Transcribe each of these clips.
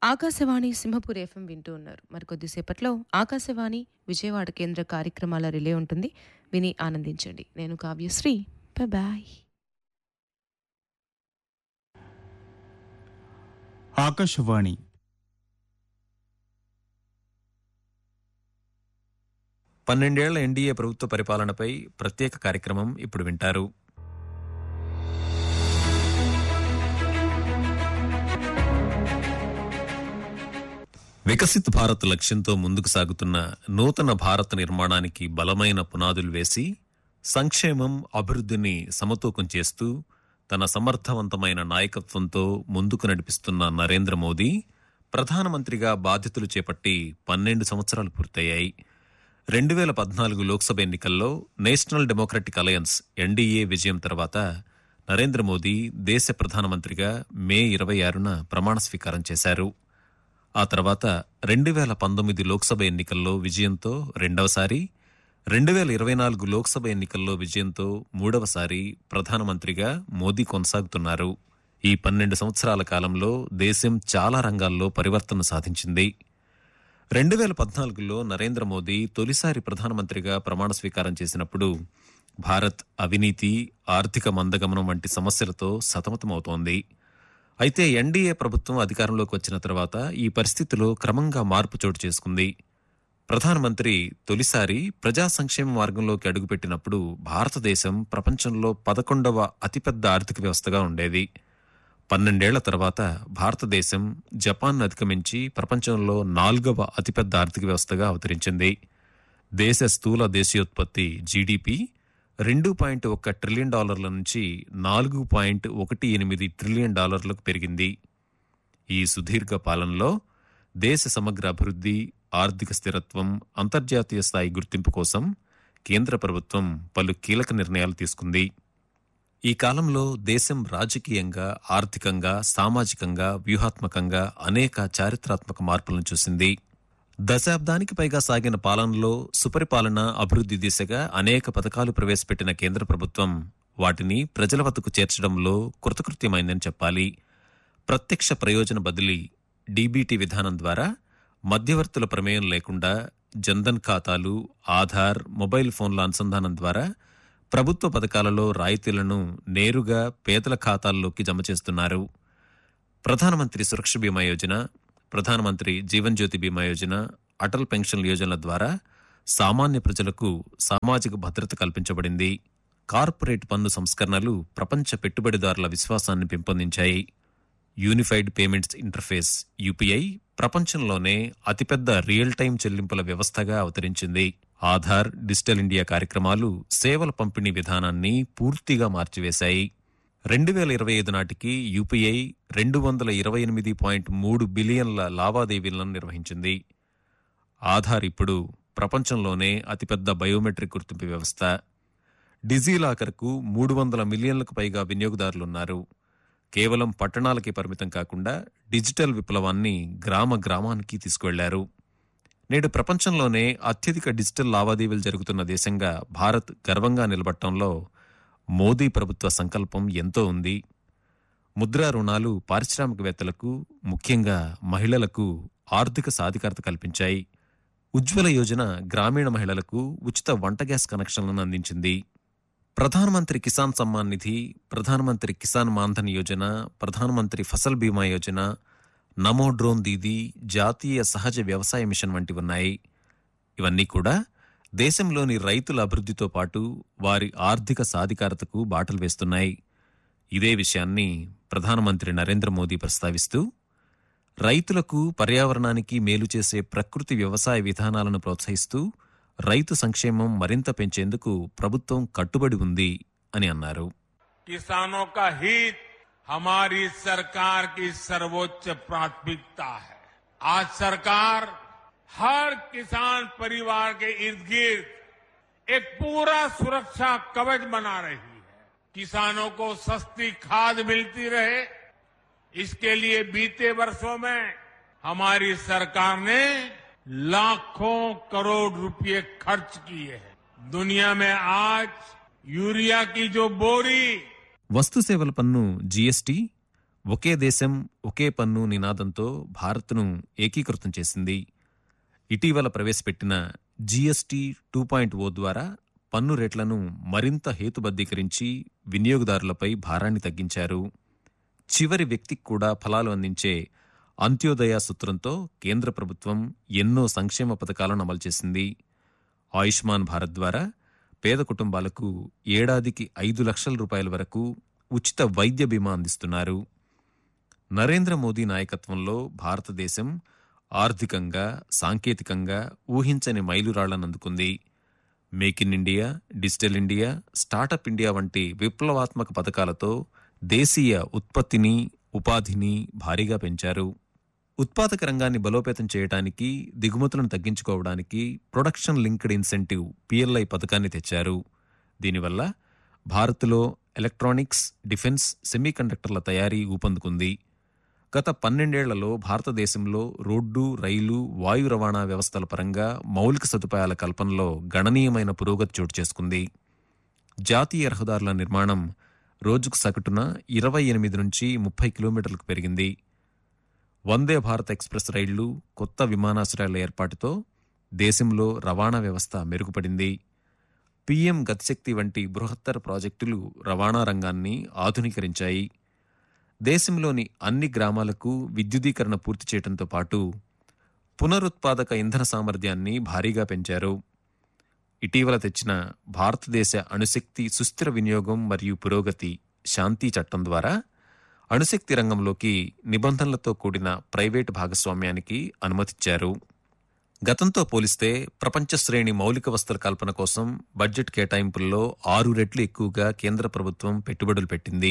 Akashvani Simhapur FM వింటూ ఉన్నారు మరికొద్దిసేపట్లో ఆకాశవాణి విజయవాడ కేంద్ర కార్యక్రమాల రిలే ఉంటుంది విని ఆనందించండి నేను కావ్యశ్రీ బాయ్ ఆకాశవాణి పన్నెండేళ్ల ఎన్డీఏ ప్రభుత్వ పరిపాలనపై ప్రత్యేక కార్యక్రమం ఇప్పుడు వింటారు వికసిత్ భారత్ లక్ష్యంతో ముందుకు సాగుతున్న నూతన భారత నిర్మాణానికి బలమైన పునాదులు వేసి సంక్షేమం అభివృద్ధిని సమతూకం చేస్తూ తన సమర్థవంతమైన నాయకత్వంతో ముందుకు నడిపిస్తున్న నరేంద్ర మోదీ ప్రధానమంత్రిగా బాధ్యతలు చేపట్టి పన్నెండు సంవత్సరాలు పూర్తయ్యాయి రెండు వేల పద్నాలుగు లోక్సభ ఎన్నికల్లో నేషనల్ డెమోక్రటిక్ అలయన్స్ ఎన్డీఏ విజయం తర్వాత నరేంద్ర మోదీ దేశ ప్రధానమంత్రిగా మే ఇరవై ఆరున ప్రమాణ స్వీకారం చేశారు ఆ తర్వాత రెండు వేల పంతొమ్మిది లోక్సభ ఎన్నికల్లో విజయంతో రెండవసారి రెండు వేల ఇరవై నాలుగు లోక్సభ ఎన్నికల్లో విజయంతో మూడవసారి ప్రధానమంత్రిగా మోదీ కొనసాగుతున్నారు ఈ పన్నెండు సంవత్సరాల కాలంలో దేశం చాలా రంగాల్లో పరివర్తన సాధించింది రెండు వేల పద్నాలుగులో నరేంద్ర మోదీ తొలిసారి ప్రధానమంత్రిగా ప్రమాణ స్వీకారం చేసినప్పుడు భారత్ అవినీతి ఆర్థిక మందగమనం వంటి సమస్యలతో సతమతమవుతోంది అయితే ఎన్డీఏ ప్రభుత్వం అధికారంలోకి వచ్చిన తర్వాత ఈ పరిస్థితిలో క్రమంగా మార్పు చోటు చేసుకుంది ప్రధానమంత్రి తొలిసారి ప్రజా సంక్షేమ మార్గంలోకి అడుగుపెట్టినప్పుడు భారతదేశం ప్రపంచంలో పదకొండవ అతిపెద్ద ఆర్థిక వ్యవస్థగా ఉండేది పన్నెండేళ్ల తర్వాత భారతదేశం జపాన్ అధిగమించి ప్రపంచంలో నాలుగవ అతిపెద్ద ఆర్థిక వ్యవస్థగా అవతరించింది దేశ స్థూల దేశీయోత్పత్తి జీడిపి రెండు పాయింట్ ఒక ట్రిలియన్ డాలర్ల నుంచి నాలుగు పాయింట్ ఒకటి ఎనిమిది ట్రిలియన్ డాలర్లకు పెరిగింది ఈ సుదీర్ఘ పాలనలో దేశ సమగ్ర అభివృద్ధి ఆర్థిక స్థిరత్వం అంతర్జాతీయ స్థాయి గుర్తింపు కోసం కేంద్ర ప్రభుత్వం పలు కీలక నిర్ణయాలు తీసుకుంది ఈ కాలంలో దేశం రాజకీయంగా ఆర్థికంగా సామాజికంగా వ్యూహాత్మకంగా అనేక చారిత్రాత్మక మార్పులను చూసింది దశాబ్దానికి పైగా సాగిన పాలనలో సుపరిపాలన అభివృద్ధి దిశగా అనేక పథకాలు ప్రవేశపెట్టిన కేంద్ర ప్రభుత్వం వాటిని ప్రజల వద్దకు చేర్చడంలో కృతకృత్యమైందని చెప్పాలి ప్రత్యక్ష ప్రయోజన బదిలీ డీబీటీ విధానం ద్వారా మధ్యవర్తుల ప్రమేయం లేకుండా జన్ధన్ ఖాతాలు ఆధార్ మొబైల్ ఫోన్ల అనుసంధానం ద్వారా ప్రభుత్వ పథకాలలో రాయితీలను నేరుగా పేదల ఖాతాల్లోకి జమ చేస్తున్నారు ప్రధానమంత్రి సురక్ష బీమా యోజన ప్రధానమంత్రి జీవన్ జ్యోతి బీమా యోజన అటల్ పెన్షన్ యోజనల ద్వారా సామాన్య ప్రజలకు సామాజిక భద్రత కల్పించబడింది కార్పొరేట్ పన్ను సంస్కరణలు ప్రపంచ పెట్టుబడిదారుల విశ్వాసాన్ని పెంపొందించాయి యూనిఫైడ్ పేమెంట్స్ ఇంటర్ఫేస్ యూపీఐ ప్రపంచంలోనే అతిపెద్ద రియల్ టైం చెల్లింపుల వ్యవస్థగా అవతరించింది ఆధార్ డిజిటల్ ఇండియా కార్యక్రమాలు సేవల పంపిణీ విధానాన్ని పూర్తిగా మార్చివేశాయి రెండు వేల ఇరవై ఐదు నాటికి యూపీఐ రెండు వందల ఇరవై ఎనిమిది పాయింట్ మూడు బిలియన్ల లావాదేవీలను నిర్వహించింది ఆధార్ ఇప్పుడు ప్రపంచంలోనే అతిపెద్ద బయోమెట్రిక్ గుర్తింపు వ్యవస్థ డిజీలాకర్కు మూడు వందల మిలియన్లకు పైగా వినియోగదారులున్నారు కేవలం పట్టణాలకి పరిమితం కాకుండా డిజిటల్ విప్లవాన్ని గ్రామ గ్రామానికి తీసుకువెళ్లారు నేడు ప్రపంచంలోనే అత్యధిక డిజిటల్ లావాదేవీలు జరుగుతున్న దేశంగా భారత్ గర్వంగా నిలబడటంలో మోదీ ప్రభుత్వ సంకల్పం ఎంతో ఉంది ముద్రా రుణాలు పారిశ్రామికవేత్తలకు ముఖ్యంగా మహిళలకు ఆర్థిక సాధికారత కల్పించాయి ఉజ్వల యోజన గ్రామీణ మహిళలకు ఉచిత వంట గ్యాస్ కనెక్షన్లను అందించింది ప్రధానమంత్రి కిసాన్ సమ్మాన్ నిధి ప్రధానమంత్రి కిసాన్ మాన్ధన్ యోజన ప్రధానమంత్రి ఫసల్ బీమా యోజన నమో డ్రోన్ దీదీ జాతీయ సహజ వ్యవసాయ మిషన్ వంటివి ఉన్నాయి ఇవన్నీ కూడా దేశంలోని రైతుల అభివృద్ధితో పాటు వారి ఆర్థిక సాధికారతకు బాటలు వేస్తున్నాయి ఇదే విషయాన్ని ప్రధానమంత్రి నరేంద్ర మోదీ ప్రస్తావిస్తూ రైతులకు పర్యావరణానికి మేలు చేసే ప్రకృతి వ్యవసాయ విధానాలను ప్రోత్సహిస్తూ రైతు సంక్షేమం మరింత పెంచేందుకు ప్రభుత్వం కట్టుబడి ఉంది అని అన్నారు किसानों का हित हमारी सरकार की सर्वोच्च प्राथमिकता है आज सरकार हर किसान परिवार के इर्द गिर्द एक पूरा सुरक्षा कवच बना रही है किसानों को सस्ती खाद मिलती रहे इसके लिए बीते वर्षों में हमारी सरकार ने लाखों करोड़ रुपए खर्च किए हैं दुनिया में आज यूरिया की जो बोरी వస్తు సేవల పన్ను జీఎస్టీ ఒకే దేశం ఒకే పన్ను నినాదంతో భారత్ను ఏకీకృతం చేసింది ఇటీవల ప్రవేశపెట్టిన జీఎస్టీ టూ పాయింట్ ఓ ద్వారా పన్ను రేట్లను మరింత హేతుబద్ధీకరించి వినియోగదారులపై భారాన్ని తగ్గించారు చివరి వ్యక్తికి కూడా ఫలాలు అందించే అంత్యోదయ సూత్రంతో కేంద్ర ప్రభుత్వం ఎన్నో సంక్షేమ పథకాలను అమలు చేసింది ఆయుష్మాన్ భారత్ ద్వారా పేద కుటుంబాలకు ఏడాదికి ఐదు లక్షల రూపాయల వరకు ఉచిత వైద్య బీమా అందిస్తున్నారు నరేంద్ర మోదీ నాయకత్వంలో భారతదేశం ఆర్థికంగా సాంకేతికంగా ఊహించని మైలురాళ్లను అందుకుంది make in India digital India startup India వంటి విప్లవాత్మక పథకాలతో దేశీయ ఉత్పత్తిని ఉపాధిని భారీగా పెంచారు ఉత్పాదక రంగాన్ని బలోపేతం చేయడానికి దిగుమతులను తగ్గించుకోవడానికి ప్రొడక్షన్ లింక్డ్ ఇన్సెంటివ్ పిఎల్ఐ పథకాన్ని తెచ్చారు దీనివల్ల భారత్లో ఎలక్ట్రానిక్స్ డిఫెన్స్ సెమీకండక్టర్ల తయారీ ఊపందుకుంది గత పన్నెండేళ్లలో భారతదేశంలో రోడ్డు రైలు వాయు రవాణా వ్యవస్థల పరంగా మౌలిక సదుపాయాల కల్పనలో గణనీయమైన పురోగతి చోటు చేసుకుంది జాతీయ రహదారుల నిర్మాణం రోజుకు సగటున ఇరవై ఎనిమిది నుంచి ముప్పై కిలోమీటర్లకు పెరిగింది వందే భారత్ ఎక్స్ప్రెస్ రైళ్లు కొత్త విమానాశ్రయాల ఏర్పాటుతో దేశంలో రవాణా వ్యవస్థ మెరుగుపడింది పీఎం గతిశక్తి వంటి బృహత్తర ప్రాజెక్టులు రవాణా రంగాన్ని ఆధునీకరించాయి దేశంలోని అన్ని గ్రామాలకు విద్యుదీకరణ పూర్తి చేయడంతో పాటు పునరుత్పాదక ఇంధన సామర్థ్యాన్ని భారీగా పెంచారు ఇటీవల తెచ్చిన భారతదేశ అణుశక్తి సుస్థిర వినియోగం మరియు పురోగతి శాంతి చట్టం ద్వారా అణుశక్తి రంగంలోకి నిబంధనలతో కూడిన ప్రైవేటు భాగస్వామ్యానికి అనుమతిచ్చారు గతంతో పోలిస్తే ప్రపంచ శ్రేణి మౌలిక వస్తుల కల్పన కోసం బడ్జెట్ కేటాయింపుల్లో ఆరు రెట్లు ఎక్కువగా కేంద్ర ప్రభుత్వం పెట్టుబడులు పెట్టింది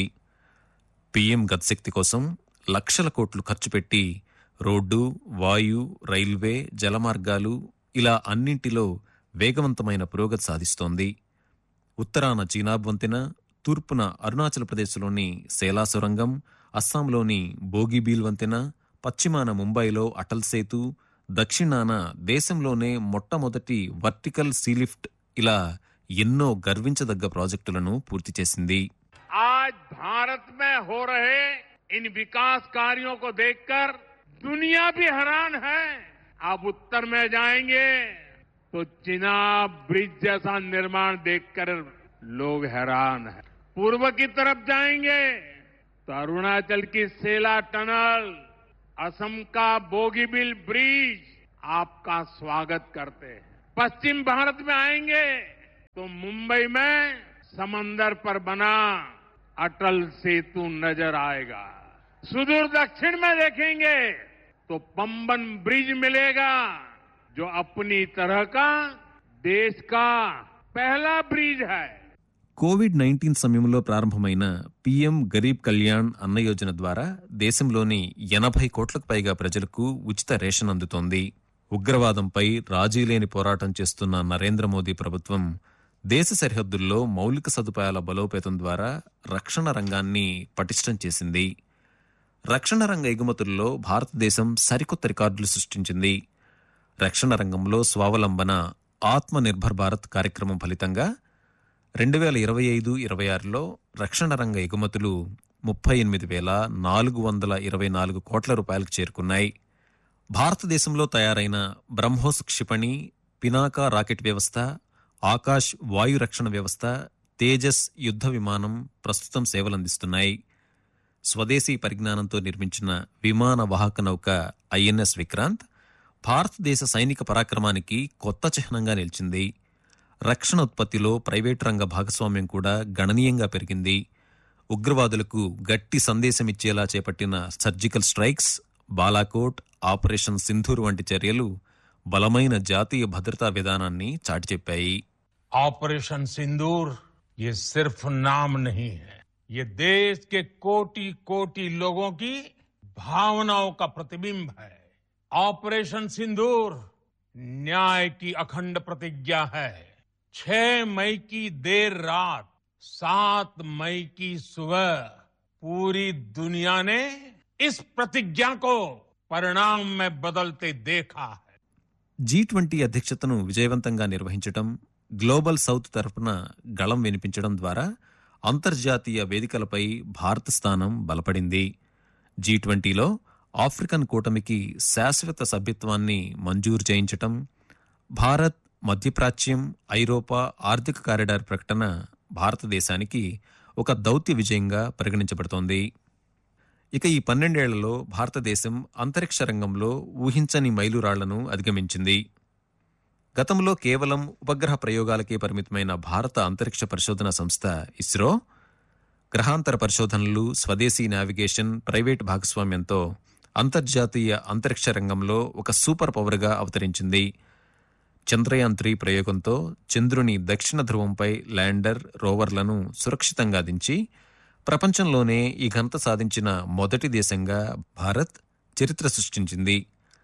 పీఎం గతిశక్తి కోసం లక్షల కోట్లు ఖర్చు పెట్టి రోడ్డు వాయు రైల్వే జలమార్గాలు ఇలా అన్నింటిలో వేగవంతమైన పురోగతి సాధిస్తోంది ఉత్తరాన చీనాబ్ వంతెన తూర్పున అరుణాచల్ ప్రదేశ్లోని సేలా సొరంగం అస్సాంలోని బోగిబీల్ వంతెన పశ్చిమాన ముంబైలో అటల్ సేతు దక్షిణాన దేశంలోనే మొట్టమొదటి వర్టికల్ సీలిఫ్ట్ ఇలా ఎన్నో గర్వించదగ్గ ప్రాజెక్టులను పూర్తి చేసింది आज भारत में हो रहे इन विकास कार्यों को देखकर दुनिया भी हैरान है आप उत्तर में जाएंगे तो चिनाब ब्रिज जैसा निर्माण देखकर लोग हैरान है पूर्व की तरफ जाएंगे तो अरुणाचल की सेला टनल असम का बोगीबिल ब्रिज आपका स्वागत करते हैं पश्चिम भारत में आएंगे तो मुंबई में समंदर पर बना अटल सेतु नजर आएगा सुदूर दक्षिण में देखेंगे तो पंबन ब्रिज मिलेगा जो अपनी तरह का देश का पहला ब्रिज है కోవిడ్ నైన్టీన్ సమయంలో ప్రారంభమైన పీఎం గరీబ్ కళ్యాణ్ అన్న యోజన ద్వారా దేశంలోని ఎనభై కోట్లకు పైగా ప్రజలకు ఉచిత రేషన్ అందుతోంది ఉగ్రవాదంపై రాజీలేని పోరాటం చేస్తున్న నరేంద్ర మోదీ ప్రభుత్వం దేశ సరిహద్దుల్లో మౌలిక సదుపాయాల బలోపేతం ద్వారా రక్షణ రంగాన్ని పటిష్టం చేసింది రక్షణ రంగ ఎగుమతుల్లో భారతదేశం సరికొత్త రికార్డులు సృష్టించింది రక్షణ రంగంలో స్వావలంబన ఆత్మ నిర్భర్ భారత్ కార్యక్రమం ఫలితంగా రెండు వేల ఇరవై ఐదు ఇరవై ఆరులో రక్షణ రంగ ఎగుమతులు ముప్పై ఎనిమిది వేల నాలుగు వందల ఇరవై నాలుగు కోట్ల రూపాయలకు చేరుకున్నాయి భారతదేశంలో తయారైన బ్రహ్మోస్ క్షిపణి పినాకా రాకెట్ వ్యవస్థ ఆకాశ్ వాయు రక్షణ వ్యవస్థ తేజస్ యుద్ధ విమానం ప్రస్తుతం సేవలందిస్తున్నాయి స్వదేశీ పరిజ్ఞానంతో నిర్మించిన విమాన వాహక నౌక ఐఎన్ఎస్ విక్రాంత్ భారతదేశ సైనిక పరాక్రమానికి కొత్త చిహ్నంగా నిలిచింది రక్షణ ఉత్పత్తిలో ప్రైవేటు రంగ భాగస్వామ్యం కూడా గణనీయంగా పెరిగింది ఉగ్రవాదులకు గట్టి సందేశమిచ్చేలా చేపట్టిన surgical strikes Balakot operation Sindoor వంటి చర్యలు బలమైన జాతీయ భద్రతా విధానాన్ని చాటి చెప్పాయి ऑपरेशन सिंदूर ये सिर्फ नाम नहीं है ये देश के कोटि कोटि लोगों की भावनाओं का प्रतिबिंब है ऑपरेशन सिंदूर न्याय की अखंड प्रतिज्ञा है छह मई की देर रात सात मई की सुबह पूरी दुनिया ने इस प्रतिज्ञा को परिणाम में बदलते देखा है జీ ట్వంటీ అధ్యక్షతను విజయవంతంగా నిర్వహించడం గ్లోబల్ సౌత్ తరపున గళం వినిపించడం ద్వారా అంతర్జాతీయ వేదికలపై భారత స్థానం బలపడింది జీ ట్వంటీలో ఆఫ్రికన్ కూటమికి శాశ్వత సభ్యత్వాన్ని మంజూరు చేయించటం భారత్ మధ్యప్రాచ్యం ఐరోపా ఆర్థిక కారిడార్ ప్రకటన భారతదేశానికి ఒక దౌత్య విజయంగా పరిగణించబడుతోంది ఇక ఈ పన్నెండేళ్లలో భారతదేశం అంతరిక్ష రంగంలో ఊహించని మైలురాళ్లను అధిగమించింది గతంలో కేవలం ఉపగ్రహ ప్రయోగాలకే పరిమితమైన భారత అంతరిక్ష పరిశోధన సంస్థ ఇస్రో గ్రహాంతర పరిశోధనలు స్వదేశీ నావిగేషన్ ప్రైవేట్ భాగస్వామ్యంతో అంతర్జాతీయ అంతరిక్ష రంగంలో ఒక సూపర్ పవర్గా అవతరించింది చంద్రయాన్ త్రీ ప్రయోగంతో చంద్రుని దక్షిణ ధ్రువంపై ల్యాండర్ రోవర్లను సురక్షితంగా దించి ప్రపంచంలోనే ఈ ఘనత సాధించిన మొదటి దేశంగా భారత్ చరిత్ర సృష్టించింది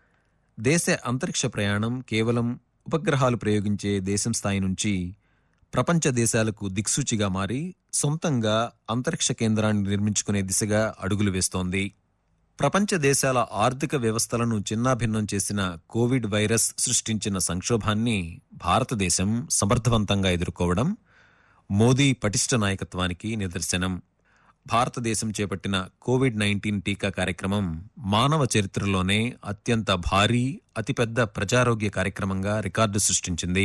దేశ అంతరిక్ష ప్రయాణం కేవలం ఉపగ్రహాలు ప్రయోగించే దేశం స్థాయి నుంచి ప్రపంచ దేశాలకు దిక్సూచిగా మారి సొంతంగా అంతరిక్ష కేంద్రాన్ని నిర్మించుకునే దిశగా అడుగులు వేస్తోంది ప్రపంచ దేశాల ఆర్థిక వ్యవస్థలను చిన్నాభిన్నం చేసిన కోవిడ్ వైరస్ సృష్టించిన సంక్షోభాన్ని భారతదేశం సమర్థవంతంగా ఎదుర్కోవడం మోదీ పటిష్ట నాయకత్వానికి నిదర్శనం భారతదేశం చేపట్టిన కోవిడ్ నైన్టీన్ టీకా కార్యక్రమం మానవ చరిత్రలోనే అత్యంత భారీ అతిపెద్ద ప్రజారోగ్య కార్యక్రమంగా రికార్డు సృష్టించింది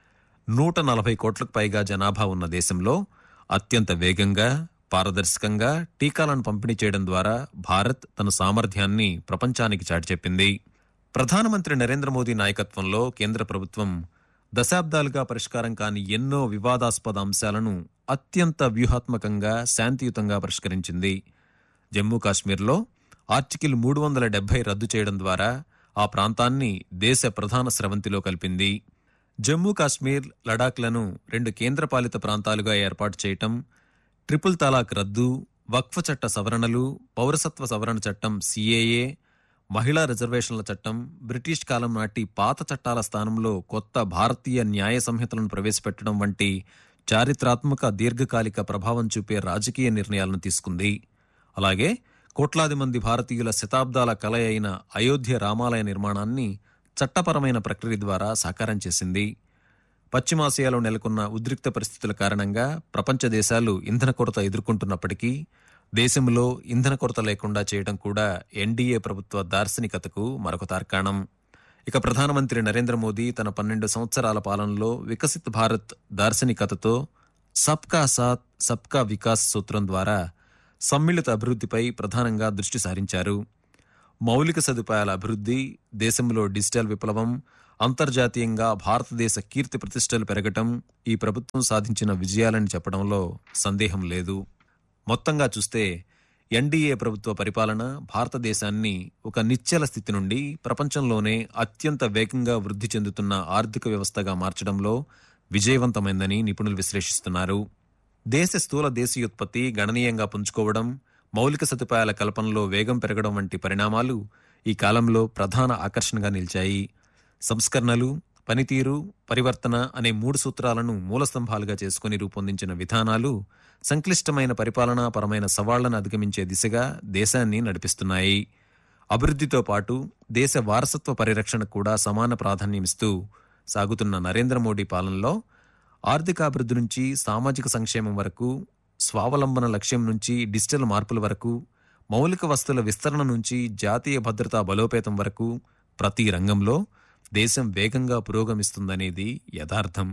నూట నలభై కోట్లకు పైగా జనాభా ఉన్న దేశంలో అత్యంత వేగంగా పారదర్శకంగా టీకాలను పంపిణీ చేయడం ద్వారా భారత్ తన సామర్థ్యాన్ని ప్రపంచానికి చాటిచెప్పింది ప్రధానమంత్రి నరేంద్ర మోదీ నాయకత్వంలో కేంద్ర ప్రభుత్వం దశాబ్దాలుగా పరిష్కారం కాని ఎన్నో వివాదాస్పద అంశాలను అత్యంత వ్యూహాత్మకంగా శాంతియుతంగా పరిష్కరించింది జమ్మూ కాశ్మీర్లో ఆర్టికల్ మూడు వందల డెబ్బై రద్దు చేయడం ద్వారా ఆ ప్రాంతాన్ని దేశ ప్రధాన స్రవంతిలో కలిపింది జమ్మూ కాశ్మీర్ లడాఖ్లను రెండు కేంద్రపాలిత ప్రాంతాలుగా ఏర్పాటు చేయటం ట్రిపుల్ తలాక్ రద్దు వక్ఫ్ చట్ట సవరణలు పౌరసత్వ సవరణ చట్టం సిఏఏ మహిళా రిజర్వేషన్ల చట్టం బ్రిటిష్ కాలం నాటి పాత చట్టాల స్థానంలో కొత్త భారతీయ న్యాయ సంహితలను ప్రవేశపెట్టడం వంటి చారిత్రాత్మక దీర్ఘకాలిక ప్రభావం చూపే రాజకీయ నిర్ణయాలను తీసుకుంది అలాగే కోట్లాది మంది భారతీయుల శతాబ్దాల కల అయిన అయోధ్య రామాలయ నిర్మాణాన్ని చట్టపరమైన ప్రక్రియ ద్వారా సాకారం చేసింది పశ్చిమాసియాలో నెలకొన్న ఉద్రిక్త పరిస్థితుల కారణంగా ప్రపంచ దేశాలు ఇంధన కొరత ఎదుర్కొంటున్నప్పటికీ దేశంలో ఇంధన కొరత లేకుండా చేయడం కూడా ఎన్డీఏ ప్రభుత్వ దార్శనికతకు మరొక తార్కాణం ఇక ప్రధానమంత్రి నరేంద్ర మోదీ తన పన్నెండు సంవత్సరాల పాలనలో వికసిత్ భారత్ దార్శనికతతో సబ్కా సాత్ సబ్కా వికాస్ సూత్రం ద్వారా సమ్మిళిత అభివృద్ధిపై ప్రధానంగా దృష్టి సారించారు మౌలిక సదుపాయాల అభివృద్ధి దేశంలో డిజిటల్ విప్లవం అంతర్జాతీయంగా భారతదేశ కీర్తి ప్రతిష్టలు పెరగటం ఈ ప్రభుత్వం సాధించిన విజయాలని చెప్పడంలో సందేహం లేదు మొత్తంగా చూస్తే ఎన్డీఏ ప్రభుత్వ పరిపాలన భారతదేశాన్ని ఒక నిశ్చల స్థితి నుండి ప్రపంచంలోనే అత్యంత వేగంగా వృద్ధి చెందుతున్న ఆర్థిక వ్యవస్థగా మార్చడంలో విజయవంతమైందని నిపుణులు విశ్లేషిస్తున్నారు దేశ స్థూల దేశీయోత్పత్తి గణనీయంగా పుంజుకోవడం మౌలిక సదుపాయాల కల్పనలో వేగం పెరగడం వంటి పరిణామాలు ఈ కాలంలో ప్రధాన ఆకర్షణగా నిలిచాయి సంస్కరణలు పనితీరు పరివర్తన అనే మూడు సూత్రాలను మూలస్తంభాలుగా చేసుకుని రూపొందించిన విధానాలు సంక్లిష్టమైన పరిపాలనా పరమైన సవాళ్లను అధిగమించే దిశగా దేశాన్ని నడిపిస్తున్నాయి అభివృద్ధితో పాటు దేశ వారసత్వ పరిరక్షణకు కూడా సమాన ప్రాధాన్యమిస్తూ సాగుతున్న నరేంద్ర మోడీ పాలనలో ఆర్థికాభివృద్ధి నుంచి సామాజిక సంక్షేమం వరకు స్వావలంబన లక్ష్యం నుంచి డిజిటల్ మార్పుల వరకు మౌలిక వస్తువుల విస్తరణ నుంచి జాతీయ భద్రతా బలోపేతం వరకు ప్రతి రంగంలో దేశం వేగంగా పురోగమిస్తుందనేది యథార్థం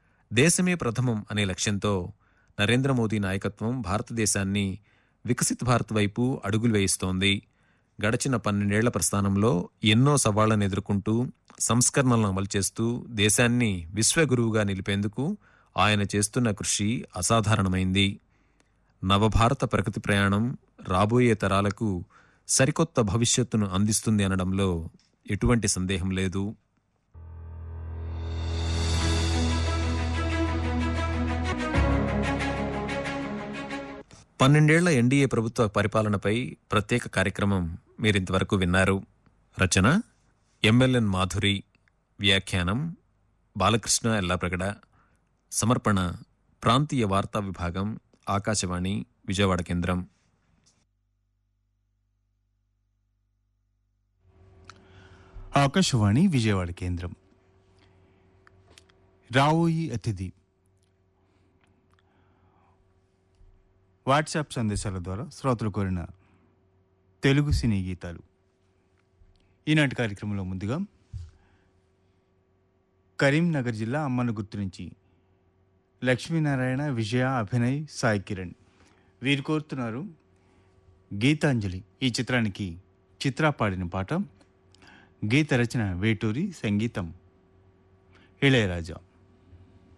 దేశమే ప్రథమం అనే లక్ష్యంతో నరేంద్ర మోదీ నాయకత్వం భారతదేశాన్ని వికసిత్ భారత్ వైపు అడుగులు వేయిస్తోంది గడచిన పన్నెండేళ్ల ప్రస్థానంలో ఎన్నో సవాళ్లను ఎదుర్కొంటూ సంస్కరణలను అమలు చేస్తూ దేశాన్ని విశ్వగురువుగా నిలిపేందుకు ఆయన చేస్తున్న కృషి అసాధారణమైంది నవభారత ప్రగతి ప్రయాణం రాబోయే తరాలకు సరికొత్త భవిష్యత్తును అందిస్తుంది అనడంలో ఎటువంటి సందేహం లేదు పన్నెండేళ్ల ఎన్డీఏ ప్రభుత్వ పరిపాలనపై ప్రత్యేక కార్యక్రమం మీరింతవరకు విన్నారు రచన ఎంఎల్ఎన్ మాధురి వ్యాఖ్యానం బాలకృష్ణ ఎల్లాప్రగడ సమర్పణ ప్రాంతీయ వార్తా విభాగం ఆకాశవాణి విజయవాడ కేంద్రం ఆకాశవాణి విజయవాడ కేంద్రం రావోయి అతిథి వాట్సాప్ సందేశాల ద్వారా శ్రోతలు కోరిన తెలుగు సినీ గీతాలు ఈనాటి కార్యక్రమంలో ముందుగా కరీంనగర్ జిల్లా అమ్మను గుర్తు నుంచి లక్ష్మీనారాయణ విజయ అభినయ్ సాయి కిరణ్ వీరు కోరుతున్నారు గీతాంజలి ఈ చిత్రానికి చిత్ర పాడిన పాట గీత రచన వేటూరి సంగీతం ఇళయరాజా